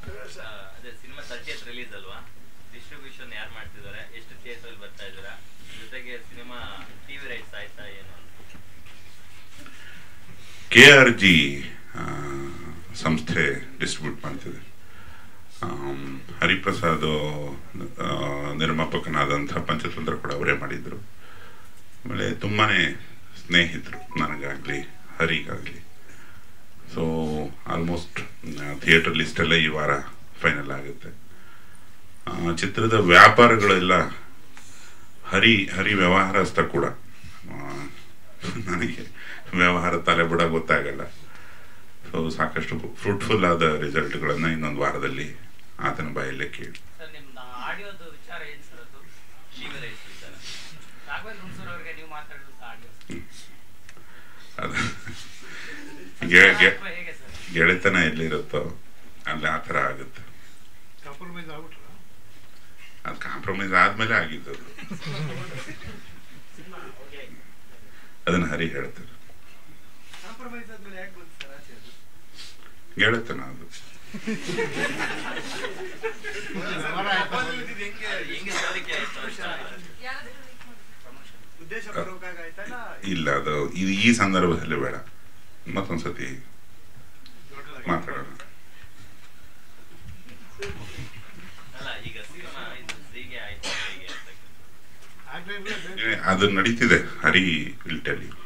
ಆ, ಅದೇ cinema thirtieth release ಅಲ್ವಾ ಡಿಸ್ಟ್ರಿಬ್ಯೂಷನ್ ಯಾರು ಮಾಡ್ತಿದ್ದಾರೆ ಎಷ್ಟು ಥಿಯೇಟರ್ ಬರ್ತಾ ಇದ್ದೀರಾ ಜೊತೆಗೆ ಸಿನಿಮಾ ಟಿವಿ ರೈಟ್ಸ್ ಆಯ್ತಾ ಏನು ಅಂತ ಕೆ ಆರ್ ಜಿ ಸಂಸ್ಥೆ ಡಿಸ್ಟ್ರಿಬ್ಯೂಟ್ ಮಾಡ್ತಿದೆ ಆಮ್, ಹರಿಪ್ರಸಾದ್ ಆ, ನಿರ್ಮಾಪಕನಾದಂಥ ಪಂಚತಂತ್ರ ಕೂಡ ಅವರೇ ಮಾಡಿದ್ರು ಆಮೇಲೆ ತುಂಬಾನೇ ಸ್ನೇಹಿತರು ನನಗಾಗಲಿ ಹರಿಗಾಗಲಿ ಸೊ ಆಲ್ಮೋಸ್ಟ್ ಥಿಯೇಟರ್ ಲಿಸ್ಟಲ್ಲೇ ಈ ವಾರ ಫೈನಲ್ ಆಗುತ್ತೆ ಆ, ಚಿತ್ರದ ವ್ಯಾಪಾರಗಳೆಲ್ಲ ಹರಿ ಹರಿ ವ್ಯವಹಾರಸ್ಥ ಕೂಡ ಆ, ನನಗೆ ವ್ಯವಹಾರ ತಲೆ ಬಿಡ ಗೊತ್ತಾಗಲ್ಲ ಸೊ ಸಾಕಷ್ಟು ಫ್ರೂಟ್ಫುಲ್ ಆದ ರಿಸಲ್ಟ್ಗಳನ್ನು ಇನ್ನೊಂದು ವಾರದಲ್ಲಿ ಆತನ ಬಾಯಲ್ಲೇ ಕೇಳಿ ಸರ್ ನಿಮ್ದು ಆಡಿಯೋದು ವಿಚಾರ ಏನು ಸರ್ ಅದು ಟಿವಿ ರೈಟ್ಸ್ ವಿಚಾರ ರಾಘವೇಂದ್ರ ಹುಣಸೂರ್ ಅವರಿಗೆ ನೀವು ಮಾತಾಡಿದಂಥ ಆಡಿಯೋ ಅದು ಗೆ- ಗೆ- ಅಥವಾ ಹೇಗೆ ಸರ್ ಗೆಳೆತನ ಎಲ್ಲಿರುತ್ತೋ ಅಲ್ಲಿ ಆ ಥರ ಆಗುತ್ತೆ ಕಾಂಪ್ರಮೈಸ್ ಆಗ್ಬಿಟ್ರ ಅದು ಕಾಂಪ್ರಮೈಸ್ ಆದ್ಮೇಲೆ ಆಗಿದ್ದು ಅದು. ಅದನ್ನ ಹರಿ ಹೇಳ್ತಾರೆ ಕಾಂಪ್ರಮೈಸ್ ಆದ್ಮೇಲೆ ಯಾಕೆ ಬಂತು ಸರ್ ಆಚೆ ಅದು ಗೆಳೆತನ ಅದು ವ್ಯವಹಾರ ಆಯ್ತಾ? ಹೆಂಗೆ ಸಾಧಿಕೆ ಆಯ್ತು ಅಂತ ಉದ್ದೇಶ ಪೂರ್ವಕವಾಗಿ ಆಯ್ತಾ ಇಲ್ಲ ಅದು ಇದು ಈ ಸಂದರ್ಭದಲ್ಲಿ ಬೇಡ ಮತ್ತೊಂದ್ಸತಿ ಮಾತಾಡೋಣ ಅಲ್ಲ ಈಗ ಸಿನಿಮಾ ಇದು ಹೀಗೆ ಆಯ್ತು ಹೇಗೆ ಅಂತ ಆಗ್ಲೇ ಏ, ಅದು ನಡೀತಿದೆ Hari will tell you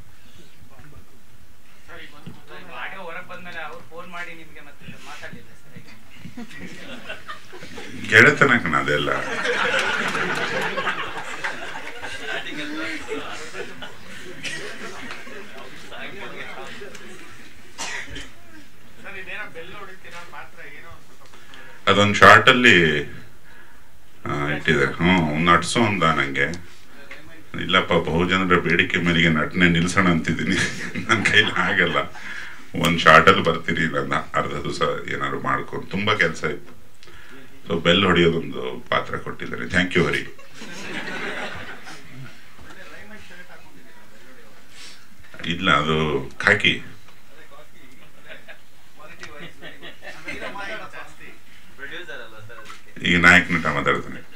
sir ಈಗ ಒಂದು ಆಡಿಯೋ ಹೊರಗೆ ಬಂದ್ಮೇಲೆ ಅವ್ರು ಫೋನ್ ಮಾಡಿ ನಿಮಗೆ ಮತ್ತೆ ಮಾತಾಡಲಿಲ್ಲ ಸರ್ ಹೇಗೆ ಗೆಳೆತನ ಕಣ ಅದೆಲ್ಲ ಸರ್ ಇದೇನೋ ಬೆಲ್ಲ ಹೊಡಿತೀರಾ ಪಾತ್ರ ಏನೋ ಸ್ವಲ್ಪ ಅದೊಂದು ಶಾರ್ಟ್ ಅಲ್ಲಿ ಆ, ಇಟ್ಟಿದ್ದಾರೆ ಹ್ಞೂ ನಟ್ಸು ಅಂದ ನಂಗೆ ಇಲ್ಲಪ್ಪ ಬಹುಜನರ ಬೇಡಿಕೆ ಮೇರೆಗೆ ನಟನೆ ನಿಲ್ಸೋಣ ಅಂತಿದ್ದೀನಿ ನನ್ನ ಕೈಲಿ ಆಗಲ್ಲ ಒಂದು ಶಾರ್ಟಲ್ಲಿ ಬರ್ತೀನಿ ನನ್ನ ಅರ್ಧ ದಿವಸ ಏನಾದ್ರು ಮಾಡ್ಕೊಂಡು ತುಂಬ ಕೆಲಸ ಇತ್ತು ಸೊ ಬೆಲ್ ಹೊಡೆಯೋದೊಂದು ಪಾತ್ರ ಕೊಟ್ಟಿದ್ದಾರೆ ಥ್ಯಾಂಕ್ ಯು ಹರಿ ಇಲ್ಲ ಅದು ಖಾಕಿ ಪ್ರೊಡ್ಯೂಸರ್ ಅಲ್ವಾ ಸರ್ ಅದಕ್ಕೆ ಈಗ ನಾಯಕ ನಟ ಮಾತಾಡ್ತಾನೆ